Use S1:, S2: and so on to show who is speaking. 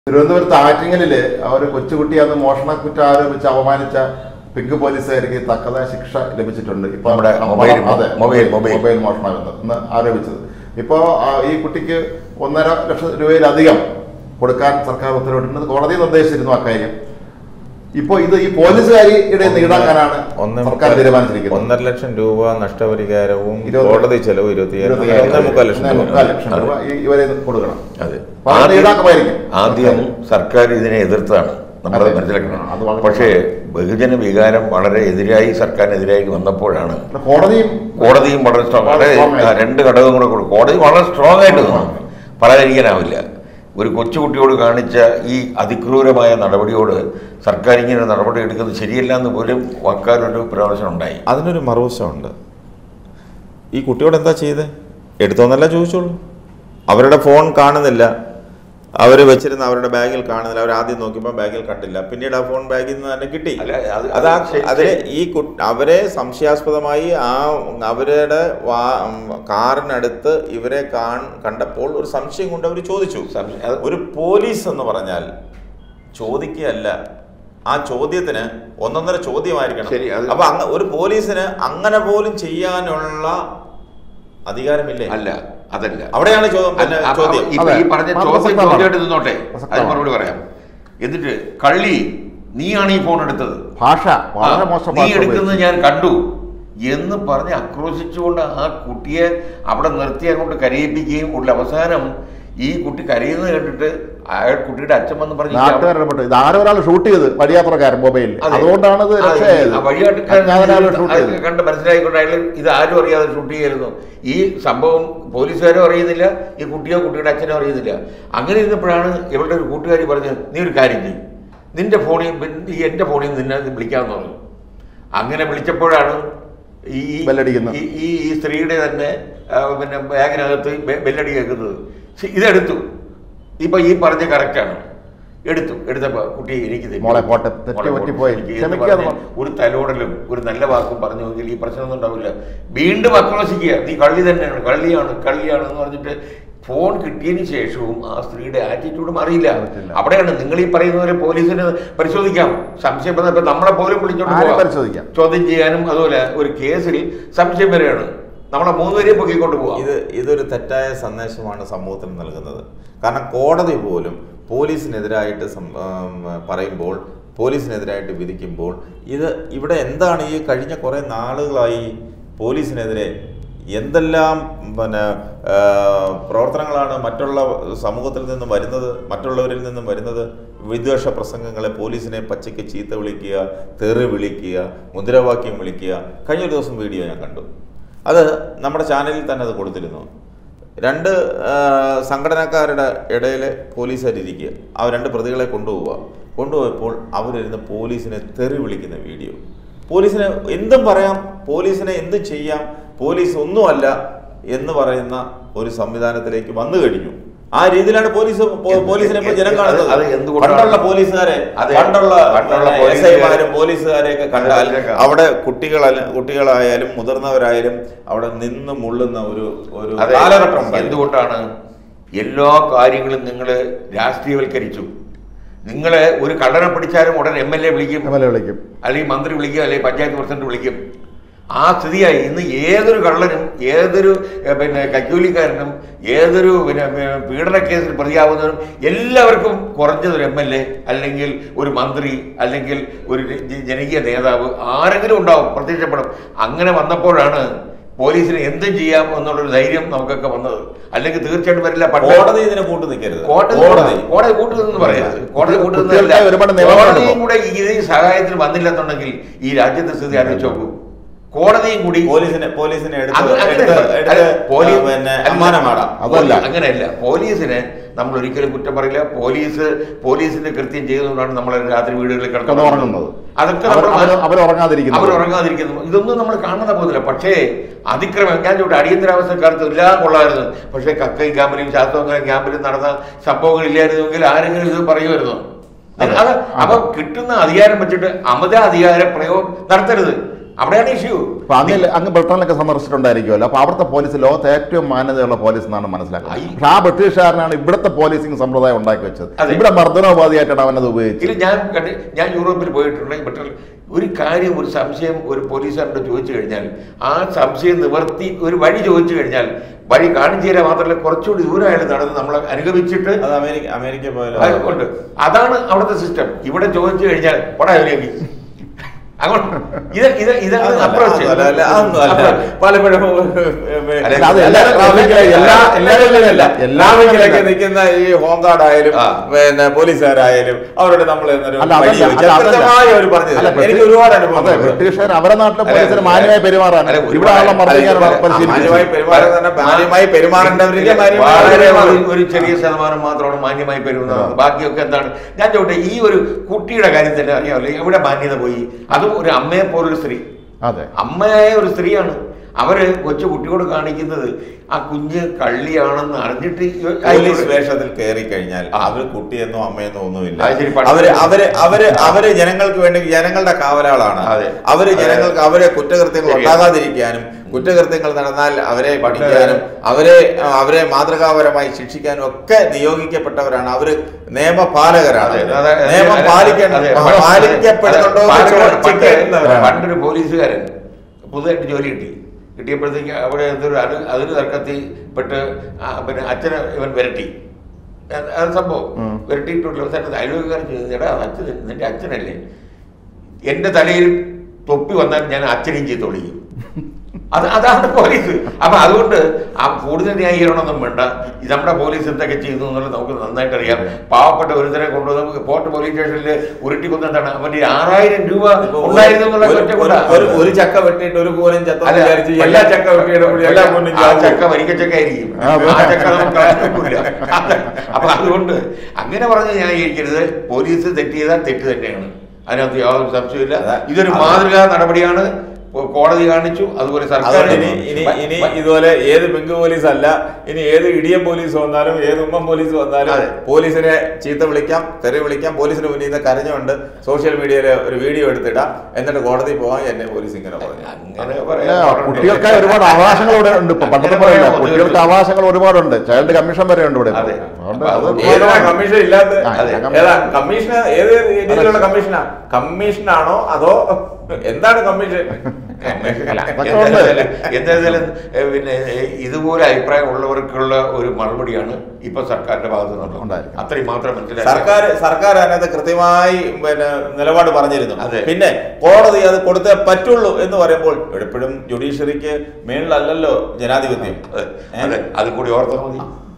S1: തിരുവനന്തപുരത്ത് ആറ്റിങ്ങലില് അവർ കൊച്ചുകുട്ടി അന്ന് മോഷണ കുറ്റം ആരോപിച്ച് അപമാനിച്ച പിങ്ക് പോലീസുകാർക്ക് തക്കതായ ശിക്ഷ ലഭിച്ചിട്ടുണ്ട് ഇപ്പൊ
S2: നമ്മുടെ
S1: ആ,
S2: മൊബൈൽ,
S1: അതെ
S2: മൊബൈൽ, മൊബൈൽ.
S1: മൊബൈൽ മോഷണം എന്ന് ആരോപിച്ചത് ഇപ്പോ ആ, ഈ കുട്ടിക്ക് ഒന്നര ലക്ഷം രൂപയിലധികം കൊടുക്കാൻ സർക്കാർ ഉത്തരവിട്ടിട്ടുണ്ട് കോടതി നിർദ്ദേശിച്ചിരുന്നു അക്കാര്യം ഇപ്പോ ഇത് ഈ പോലീസുകാരിയുടെ ഈടാക്കാനാണ്
S3: ഒന്ന്
S1: സർക്കാർ തീരുമാനിച്ചിരിക്കുന്നത്
S3: ഒന്നര ലക്ഷം രൂപ നഷ്ടപരിഹാരവും
S1: ഇരുപത്തി-
S3: കോടതി ചെലവ് ഇരുപത്തി
S1: ഇരുപത്തിയ്യായിരം
S3: ഒന്നേ മുക്കാൽ ലക്ഷം
S1: ഒന്നേ
S3: രൂപ
S1: മുക്കാൽ ലക്ഷം രൂപ ഈ- ഇവരെ കൊടുക്കണം
S2: അതെ
S1: അപ്പൊ അത് ഈടാക്കുമായിരിക്കും
S2: ആദ്യം സർക്കാർ ഇതിനെ എതിർത്താണ് നമ്മൾ
S1: അതെ.
S2: മനസ്സിലാക്കണം
S1: അത് വളരെ
S2: പക്ഷേ ബഹുജന വികാരം വളരെ എതിരായി സർക്കാരിനെതിരായി വന്നപ്പോഴാണ്
S1: കോടതിയും
S2: കോടതിയും വളരെ സ്ട്രോങ്
S1: വളരെ
S2: വളരെ
S1: strong ആയി.
S2: ആ, രണ്ട് ഘടകം കൂടെ കൊടുക്കും കോടതി വളരെ സ്ട്രോങ് ആയിട്ട് നിന്നു പറയാതിരിക്കാനാവില്ല ഒരു കൊച്ചുകുട്ടിയോട് കാണിച്ച ഈ അതിക്രൂരമായ നടപടിയോട് സർക്കാർ ഇങ്ങനെ ഒരു നടപടി എടുക്കുന്നത് ശരിയല്ല എന്ന് പോലും വാക്കാലൊരു പ്രവർത്തനം ഉണ്ടായി
S3: അതിനൊരു മറുവശമുണ്ട് ഈ കുട്ടിയോട് എന്താ ചെയ്തേ എടുത്തോന്നല്ല ചോദിച്ചോളൂ അവരുടെ ഫോൺ കാണുന്നില്ല അവർ വെച്ചിരുന്ന അവരുടെ ബാഗിൽ കാണുന്നില്ല അവർ ആദ്യം നോക്കിയപ്പോൾ ബാഗിൽ കണ്ടില്ല പിന്നീട് ആ ഫോൺ ബാഗിൽ നിന്ന് തന്നെ കിട്ടി
S2: അല്ല, അത്
S3: അത് ആ-
S2: ശരി-
S3: അതിന് ഈ കു- അവരെ സംശയാസ്പദമായി ആ അവരുടെ വാ ഉം, കാറിനടുത്ത് ഇവരെ കാൺ കണ്ടപ്പോൾ ഒരു സംശയം കൊണ്ട് അവർ ചോദിച്ചു
S2: സംശയം- അത്
S3: ഒരു പോലീസ് എന്ന് പറഞ്ഞാൽ ചോദിക്കുകയല്ല ആ ചോദ്യത്തിന് ഒന്നൊന്നര ചോദ്യമായിരിക്കണം
S2: ശരി, അത്
S3: അപ്പൊ അങ്ങ ഒരു പോലീസിന് അങ്ങനെ പോലും ചെയ്യാനുള്ള അധികാരമില്ലേ
S2: അല്ല അതല്ല
S3: അവിടെയാണ് ചോ- പിന്നെ
S2: അല്ല, അപ്പൊ
S3: ചോദ്യം
S2: ഇപ്പൊ ഈ
S1: അതെ.
S2: പറഞ്ഞ
S1: അത്
S2: ചോദ്യം
S1: പ്രസക്തമാണ്.
S2: ചോദ്യമായിട്ട് നിന്നോട്ടെ അതിന്
S1: പ്രസക്തമാണ്.
S2: മറുപടി പറയാം എന്നിട്ട് കള്ളി നീയാണ് ഈ ഫോൺ എടുത്തത്
S1: ഭാഷ വളരെ
S2: ആ,
S1: മോശം
S2: നീ
S1: ഭാഷ
S2: എടുക്കുന്നത് ഞാൻ കണ്ടു എന്ന് പറഞ്ഞ് ആക്രോശിച്ചുകൊണ്ട് ആ കുട്ടിയെ അവിടെ നിർത്തി അങ്ങോട്ട് കരയിപ്പിക്കുകയും ഉള്ള അവസാനം ഈ കുട്ടി കരയുന്നത് കേട്ടിട്ട് അയാൾ കുട്ടിയുടെ അച്ഛൻ വന്ന് പറഞ്ഞു
S1: നാട്ടുകാരുടെ ഇത് ആരോ ഒരാൾ ഷൂട്ട് ചെയ്ത് വഴിയാത്രക്കാരൻ മൊബൈലിൽ
S2: അതെ.
S1: അതുകൊണ്ടാണ് ഇത്
S2: അതെ,
S1: രക്ഷയായത്
S2: ആ വഴിയാട്ടക്കാരൻ
S1: അജ്ഞാതനാണ് ഷൂട്ട്
S2: അത്
S1: ചെയ്തത്
S2: കണ്ട് മനസ്സിലായിക്കൊണ്ട് അയാൾ ഇത് ആരും അറിയാതെ ഷൂട്ട് ചെയ്യായിരുന്നു ഈ സംഭവം പോലീസുകാരും അറിയുന്നില്ല ഈ കുട്ടിയോ കുട്ടിയുടെ അച്ഛനോ അറിയുന്നില്ല അങ്ങനെ ഇരുന്നപ്പോഴാണ് ഇവളുടെ ഒരു കൂട്ടുകാരി പറഞ്ഞത് നീ ഒരു കാര്യം ചെയ്യും നിന്റെ ഫോണിൽ ഈ എൻ്റെ ഫോണിൽ നിന്ന് നിന്നെ വിളിക്കാമെന്ന് പറഞ്ഞു അങ്ങനെ വിളിച്ചപ്പോഴാണ് ഈ ഈ-
S1: ബെല്ലടിക്കുന്നത്.
S2: ഈ ഈ ഈ സ്ത്രീയുടെ തന്നെ ആ, പിന്നെ ബാഗിനകത്ത് ബെ- ബെല്ലടി കേൾക്കുന്നത് ശ്ശെ, ഇതെടുത്തു ഇപ്പൊ ഈ പറഞ്ഞ കറക്റ്റാണ് എടുത്തു എടുത്തപ്പോ കുട്ടി എനിക്ക് തെറ്റി.
S1: മോളെ പോട്ടെ, തെറ്റ്
S2: മോളെ
S1: പറ്റിപ്പോയി.
S2: എനിക്ക് എന്ന്
S1: ക്ഷമിക്കാതെ
S2: പറഞ്ഞ് ഒരു തലോടലും ഒരു നല്ല വാക്കും പറഞ്ഞു നോക്കിയാൽ ഈ പ്രശ്നമൊന്നും ഉണ്ടാവില്ല വീണ്ടും ആക്രോശിക്കുക നീ കള്ളി തന്നെയാണ് കള്ളിയാണ് കള്ളിയാണ് എന്ന് പറഞ്ഞിട്ട് ഫോൺ കിട്ടിയതിന് ശേഷവും ആ സ്ത്രീയുടെ ആറ്റിറ്റ്യൂഡ് മാറിയില്ല
S1: മാറിയിട്ടില്ല.
S2: അവിടെയാണ് നിങ്ങൾ ഈ പറയുന്നവരെ പോലീസിന് പരിശോധിക്കാം സംശയം വന്നാൽ ഇപ്പൊ നമ്മളെ പോലും വിളിച്ചോണ്ട്
S1: ആരെ
S2: പോവാം.
S1: പരിശോധിക്കാം?
S2: ചോദ്യം ചെയ്യാനും അതുപോലെ ഒരു കേസിൽ സംശയം വരെയാണ് നമ്മളെ മൂന്നുപേരെയും പൊക്കിക്കൊണ്ട് പോവാം
S3: ഇത് ഇതൊരു തെറ്റായ സന്ദേശമാണ് സമൂഹത്തിന് നൽകുന്നത് കാരണം കോടതി പോലും പോലീസിനെതിരായിട്ട് സം- ആം, പറയുമ്പോൾ പോലീസിനെതിരായിട്ട് വിധിക്കുമ്പോൾ ഇത് ഇവിടെ എന്താണ് ഈ കഴിഞ്ഞ കുറേ നാളുകളായി പോലീസിനെതിരെ എന്തെല്ലാം പിന്നെ ആ, പ്രവർത്തനങ്ങളാണ് മറ്റുള്ള സമൂഹത്തിൽ നിന്നും വരുന്നത് മറ്റുള്ളവരിൽ നിന്നും വരുന്നത് വിദ്വേഷ പ്രസംഗങ്ങളെ പോലീസിനെ പച്ചയ്ക്ക് ചീത്ത വിളിക്കുക തെറി വിളിക്കുക മുദ്രാവാക്യം വിളിക്കുക കഴിഞ്ഞ ഒരു ദിവസം വീഡിയോ ഞാൻ കണ്ടു അത് നമ്മുടെ ചാനലിൽ തന്നെ അത് കൊടുത്തിരുന്നു രണ്ട് ആ, സംഘടനക്കാരുടെ ഇടയിൽ പോലീസുകാരിരിക്കുക ആ രണ്ട് പ്രതികളെ കൊണ്ടുപോവുക കൊണ്ടുപോയപ്പോൾ അവരിരുന്ന് പോലീസിനെ തെറി വിളിക്കുന്ന വീഡിയോ പോലീസിനെ എന്തും പറയാം പോലീസിനെ എന്തും ചെയ്യാം പോലീസ് ഒന്നുമല്ല എന്ന് പറയുന്ന ഒരു സംവിധാനത്തിലേക്ക് വന്നു കഴിഞ്ഞു ആ രീതിയിലാണ് പോലീസ് പോ- പോലീസിനെ ഇപ്പോൾ ജനം
S2: അത് അത്
S3: കാണുന്നത്
S2: എന്തുകൊണ്ടാണ്?
S3: പണ്ടുള്ള പോലീസുകാരെ
S2: അതെ.
S3: പണ്ടുള്ള
S2: പണ്ടുള്ള
S3: എസ്
S2: പോലീസുകാരെ-
S3: ഐമാരും പോലീസുകാരെയൊക്കെ കണ്ടാൽ
S2: പോലീസുകാരെ
S3: അവിടെ കുട്ടികളല്ല കുട്ടികളായാലും മുതിർന്നവരായാലും അവിടെ നിന്ന് മുള്ളുന്ന ഒരു ഒരു
S2: അതെ.
S3: കാലഘട്ടം ഉണ്ടായിരുന്നു.
S2: എന്തുകൊണ്ടാണ് എല്ലാ കാര്യങ്ങളും നിങ്ങൾ രാഷ്ട്രീയവൽക്കരിച്ചു നിങ്ങളെ ഒരു കള്ളനെ പിടിച്ചാലും ഉടൻ എം എൽ എ വിളിക്കും
S1: എം എൽ എ വിളിക്കും
S2: അല്ലെങ്കിൽ മന്ത്രി വിളിക്കും അല്ലെങ്കിൽ പഞ്ചായത്ത് പ്രസിഡന്റ് വിളിക്കും ആ സ്ഥിതിയായി ഇന്ന് ഏതൊരു കള്ളനും ഏതൊരു ഏ, പിന്നെ കൈക്കൂലിക്കാരനും ഏതൊരു പിന്നെ ഏ, പീഡന കേസിൽ പ്രതിയാവുന്നവരും എല്ലാവർക്കും കുറഞ്ഞതൊരു എം എൽ എ അല്ലെങ്കിൽ ഒരു മന്ത്രി അല്ലെങ്കിൽ ഒരു ജ- ജനകീയ നേതാവ് ആരെങ്കിലും ഉണ്ടാവും പ്രത്യക്ഷപ്പെടും അങ്ങനെ വന്നപ്പോഴാണ് പോലീസിന് എന്തും ചെയ്യാം എന്നുള്ളൊരു ധൈര്യം നമുക്കൊക്കെ വന്നത് അല്ലെങ്കിൽ തീർച്ചയായിട്ടും വരില്ല പണ്ട്
S3: കോടതി ഇതിനെ കൂട്ടു നിൽക്കരുത്
S2: കോടതി
S3: കോടതി
S2: കോടതി കൂട്ടുന്നതെന്ന് പറയരുത് കോടതി കൂട്ടുന്നതല്ല
S1: കുട്ടികൾക്ക് ഒരുപാട് നിയമങ്ങളുണ്ട്
S2: കോടതിയും
S1: ഇപ്പോ.
S2: കൂടെ ഈ സഹായത്തിന് വന്നില്ലെന്നുണ്ടെങ്കിൽ ഈ രാജ്യത്തെ സ്ഥിതി ആലോചിച്ച് നോക്കൂ കോടതിയും കൂടി
S3: പോലീസിനെ പോലീസിനെ എടുത്ത്
S2: അത് അങ്ങനെ
S3: എടുത്ത്
S2: അല്ല,
S3: എടുത്ത്
S2: പോലീ-
S3: ആ, പിന്നെ
S2: അല്ല,
S3: അമ്മാനമാടാം
S1: അതല്ല.
S2: അങ്ങനെയല്ല പോലീസിനെ നമ്മൾ ഒരിക്കലും കുറ്റം പറയില്ല പോലീസ് പോലീസിന്റെ കൃത്യം ചെയ്തുകൊണ്ടാണ് നമ്മൾ രാത്രി വീടുകളിൽ
S1: കിടന്ന് ഉറങ്ങുന്നത്.
S2: അതൊക്കെ
S1: അവർ-
S2: നമ്മൾ
S1: അവർ- അവർ ഉറങ്ങാതിരിക്കുന്നത്.
S2: അവർ ഉറങ്ങാതിരിക്കുന്നു ഇതൊന്നും നമ്മൾ കാണുന്ന പോകുന്നില്ല പക്ഷേ അതിക്രമം ഞാൻ ചോട്ടെ അടിയന്തരാവസ്ഥക്കാലത്ത് എല്ലാം കൊള്ളായിരുന്നു പക്ഷേ കക്കയും ക്യാമ്പിലും ശാസ്ത്രങ്ങളും ക്യാമ്പിലും നടന്ന സംഭവങ്ങളില്ലായിരുന്നുവെങ്കിൽ ആരെങ്കിലും ഇത് പറയുമായിരുന്നു
S1: അതെ.
S2: അത് അപ്പൊ കിട്ടുന്ന അധികാരം വെച്ചിട്ട് അമിത അധികാര പ്രയോഗം നടത്തരുത് അവിടെയാണ് ഇഷ്യൂ
S1: അപ്പൊ അങ്ങ് അങ്ങ് ബ്രിട്ടനിലൊക്കെ സന്ദർശിച്ചിട്ടുണ്ടായിരിക്കുമല്ലോ അപ്പൊ അവിടുത്തെ പോലീസ് ലോകത്ത് ഏറ്റവും മാന്യതയുള്ള പോലീസ് എന്നാണ് മനസ്സിലാക്കുന്നത്
S2: ആയി.
S1: പക്ഷെ ആ ബ്രിട്ടീഷുകാരനാണ് ഇവിടുത്തെ പോലീസിംഗ് സമ്പ്രദായം ഉണ്ടാക്കി വെച്ചത്
S2: അതെ.
S1: ഇവിടെ മർദ്ദനോപാധിയായിട്ടാണ് അവനത് ഉപയോഗിച്ചത്
S2: ഇത് ഞാൻ കണ്ട് ഞാൻ യൂറോപ്പിൽ പോയിട്ടുണ്ടെങ്കിൽ പക്ഷേ ഒരു കാര്യം ഒരു സംശയം ഒരു പോലീസുകാരോട് ചോദിച്ചു കഴിഞ്ഞാൽ ആ സംശയം നിവർത്തി ഒരു വഴി ചോദിച്ചു കഴിഞ്ഞാൽ വഴി കാണിച്ചു തരാൻ മാത്രമല്ല കുറച്ചുകൂടി ദൂരമായാലും നടന്ന് നമ്മളെ അനുഗമിച്ചിട്ട്
S3: അത് അമേരിക്ക അമേരിക്ക പോലെ
S2: അത് ഉണ്ട് അതാണ് അവിടുത്തെ സിസ്റ്റം ഇവിടെ ചോദിച്ചു കഴിഞ്ഞാൽ പോടാ ഇതിലേക്ക് അങ്ങോട്ട് ഇത് ഇത് ഇതാണ്
S3: അതൊന്നും
S2: അപ്രോച്ച്
S3: അല്ല, അല്ല, അതൊന്നും അല്ല. പലപ്പോഴും
S2: അല്ല,
S1: അത് എല്ലാ ട്രാഫിക്കിലെ എല്ലാ
S3: എല്ലാവരിലുമല്ല
S1: എല്ലാ
S3: ട്രാഫിക്കിലൊക്കെ നിൽക്കുന്ന ഈ ഹോംഗാർഡ് ആയാലും
S2: ആ.
S3: പിന്നെ പോലീസുകാരായാലും അവരോട് നമ്മൾ എന്നൊരു
S1: അല്ല,
S3: വഴി
S1: അതല്ല,
S3: ചോദിച്ചാൽ
S1: അല്ല, അതല്ല.
S3: കൃത്യമായി അവർ പറഞ്ഞു
S1: അല്ല,
S3: തരും. എനിക്ക് ഒരുപാട് അനുഭവം
S1: അതെ ബ്രിട്ടീഷുകാർ അവരെ നാട്ടിലെ പോലീസിന് മാന്യമായി പെരുമാറാൻ
S2: അല്ല,
S1: ഇവിടെ
S2: ഒരുപാട്
S1: ആളെ മർദ്ദിക്കാനാണ്
S2: അല്ല,
S3: മാന്യമായി
S1: പരിശീലിച്ചത്
S3: പെരുമാറുന്ന തന്നെ മാന്യമായി പെരുമാറേണ്ടവർക്ക് മാന്യമായി
S2: വളരെ
S3: പെരുമാറും.
S2: ഒരു- ഒരു ചെറിയ ശതമാനം മാത്രമാണ് മാന്യമായി പെരുമാറുന്നത് ബാക്കിയൊക്കെ എന്താണ് ഞാൻ ചോട്ടെ ഈ ഒരു കുട്ടിയുടെ കാര്യം തന്നെ അറിയാമല്ലോ എവിടെ മാന്യത പോയി അതും ഒരു അമ്മയെ പോലൊരു സ്ത്രീ
S1: അതെ
S2: അമ്മയായ ഒരു സ്ത്രീയാണ് അവര് കൊച്ചു കുട്ടിയോട് കാണിക്കുന്നത് ആ കുഞ്ഞ് കള്ളിയാണെന്ന് അറിഞ്ഞിട്ട് ഇവ-
S3: പോലീസ് വേഷത്തിൽ കയറി കഴിഞ്ഞാൽ
S2: ആ.
S3: അവര് കുട്ടിയെന്നോ അമ്മയെന്നോ ഒന്നുമില്ല
S2: അത് ശരി, പണ്ട്
S3: അവര് അവര് അവര് അവര് ജനങ്ങൾക്ക് വേണ്ടി ജനങ്ങളുടെ കാവലാളാണ്
S2: അതെ.
S3: അവര്
S2: അതെ.
S3: ജനങ്ങൾക്ക് അവരെ കുറ്റകൃത്യങ്ങൾ
S2: ശരിയാണ്.
S3: ഉണ്ടാകാതിരിക്കാനും കുറ്റകൃത്യങ്ങൾ നടന്നാൽ അവരെ പഠിക്കാനും അവരെ അവരെ മാതൃകാപരമായി ശിക്ഷിക്കാനും ഒക്കെ നിയോഗിക്കപ്പെട്ടവരാണ് അവര് നിയമപാലകരാണ്
S2: അതെ, അതെ, അതെ,
S3: നിയമം
S2: അതെ,
S3: പാലിക്കണം
S2: അതെ,
S3: പാലിക്കപ്പെടുന്നുണ്ടോ എന്ന്
S2: പാലക്കാട്
S3: ചെക്ക്
S2: പണ്ട്
S3: ചെയ്യുന്നവരാണ്.
S2: പണ്ടൊരു പോലീസുകാരൻ പുതുതായിട്ട് ജോലി കിട്ടി കിട്ടിയപ്പോഴത്തേക്ക് അവിടെ എന്തൊരു അത് അതിന് തർക്കത്തിൽ പെട്ട് ആ, പിന്നെ അച്ഛനെ ഇവൻ വിരട്ടി അത് അത് സംഭവം
S1: ഉം.
S2: വിരട്ടിയിട്ടുള്ള അവസാനത്ത് അയൽവക്കാരൻ ചോദിച്ചു എടാ അച്ഛൻ നിന്റെ അച്ഛനല്ലേ എൻ്റെ തലയിൽ തൊപ്പി വന്നാൽ ഞാൻ അച്ഛനെയും ചെയ്ത് വിളിക്കും അത് അതാണ് പോലീസ് അപ്പൊ അതുകൊണ്ട് ആ കൂടുതൽ ന്യായീകരണമൊന്നും വേണ്ട ഇത് നമ്മുടെ പോലീസ് എന്തൊക്കെ ചെയ്യുന്നു എന്നുള്ളത് നമുക്ക് നന്നായിട്ട് അറിയാം പാവപ്പെട്ട ഒരുത്തരെ കൊണ്ടുവന്ന് പോർട്ട് പോലീസ് സ്റ്റേഷനിൽ ഉരുട്ടി കൊന്നെന്താണ് അവന്റെ ആറായിരം രൂപ
S3: ഇപ്പൊ ഒരു-
S2: ഉണ്ടായിരുന്നു എന്നുള്ള
S3: ഒരു-
S2: ഒറ്റ
S3: ഒരു-
S2: കൊണ്ടാ.
S3: ഒരു ഒരു ചക്ക വെട്ടിയിട്ട് ഒരു കൂലം ചത്ത
S2: അല്ല,
S3: വിചാരിച്ച് എല്ലാ ചക്ക വെട്ടിയിടുമ്പോഴും എല്ലാ കൂനും
S2: ആ
S3: ചാവും.
S2: ചക്ക വരിക്കച്ചക്ക ആയിരിക്കും
S1: ആ,
S2: ആ ചക്ക നമുക്ക് ആർക്കുമില്ല. അത് അപ്പൊ അതുകൊണ്ട് അങ്ങനെ പറഞ്ഞ് ന്യായീകരിക്കരുത് പോലീസ് തെറ്റ് ചെയ്താൽ തെറ്റ് തന്നെയാണ് അതിനകത്ത് യാതൊരു സംശയമില്ല
S3: അതാ.
S2: ഇതൊരു
S3: അതാ.
S2: മാതൃകാ നടപടിയാണ് കോ- കോടതി കാണിച്ചു അതുപോലെ സർക്കാർ
S3: അതുകൊണ്ട് ഇനി ഇനി ഇനി ഇതുപോലെ ഏത് ബെങ്ക് പോലീസ് അല്ല ഇനി ഏത് ഇടിയൻ പോലീസ് വന്നാലും ഏത് ഉമ്മൻ പോലീസ് വന്നാലും
S2: അതെ.
S3: പോലീസിനെ ചീത്ത വിളിക്കാം തെറി വിളിക്കാം പോലീസിന് മുന്നിൽ നിന്ന് കരഞ്ഞുകൊണ്ട് സോഷ്യൽ മീഡിയയിൽ ഒരു വീഡിയോ എടുത്തിടാം എന്നിട്ട് കോടതി പോവാൻ എന്നെ പോലീസ് ഇങ്ങനെ പറഞ്ഞു
S2: അങ്ങനെ
S1: അല്ല,
S2: പറയാൻ
S1: കുട്ടികൾക്കായി ഒരുപാട് അവകാശങ്ങൾ ഇവിടെ ഉണ്ട് ഇപ്പൊ പണ്ടത്തെ
S2: അങ്ങനെ
S1: പോലെയല്ല
S2: പറയാൻ
S1: കുട്ടികൾക്ക്
S2: ബുദ്ധിമുട്ട്.
S1: അവകാശങ്ങൾ ഒരുപാടുണ്ട് ചൈൽഡ് കമ്മീഷൻ വരെ ഉണ്ട് ഇവിടെ ഇപ്പൊ.
S2: അതെ.
S1: അതുകൊണ്ട്
S2: അപ്പൊ
S1: അത്
S2: അത്
S3: ഏതാ കമ്മീഷൻ ഇല്ലാത്ത
S1: ആ,
S2: അതെ.
S3: ഏതാ കമ്മീഷൻ ഏത് രീതിയിലുള്ള കമ്മീഷനാ കമ്മീഷനാണോ അതോ എന്താണ് കമ്മീഷൻ
S1: അല്ല, അതൊക്കെ ഉണ്ട്.
S2: എന്തായാലും എന്തായാലും ഏ, പിന്നെ ഏ, ഇതുപോലെ അഭിപ്രായം ഉള്ളവർക്കുള്ള ഒരു മറുപടിയാണ് ഇപ്പൊ സർക്കാരിന്റെ ഭാഗത്തു നിന്നുള്ളത്
S1: ഉണ്ടായിരിക്കുന്നത്.
S2: അത്രയും മാത്രം മനസ്സിലാക്കി
S3: സർക്കാർ സർക്കാർ അതിനകത്ത് കൃത്യമായി പിന്നെ നിലപാട് പറഞ്ഞിരുന്നു
S2: അതെ.
S3: പിന്നെ കോടതി അത് കൊടുത്തേ പറ്റുള്ളൂ എന്ന് പറയുമ്പോൾ എപ്പോഴും ജുഡീഷ്യറിക്ക് മേളിലല്ലല്ലോ ജനാധിപത്യം
S2: അതെ, അതെ അത് കൂടി ഓർത്താൽ മതി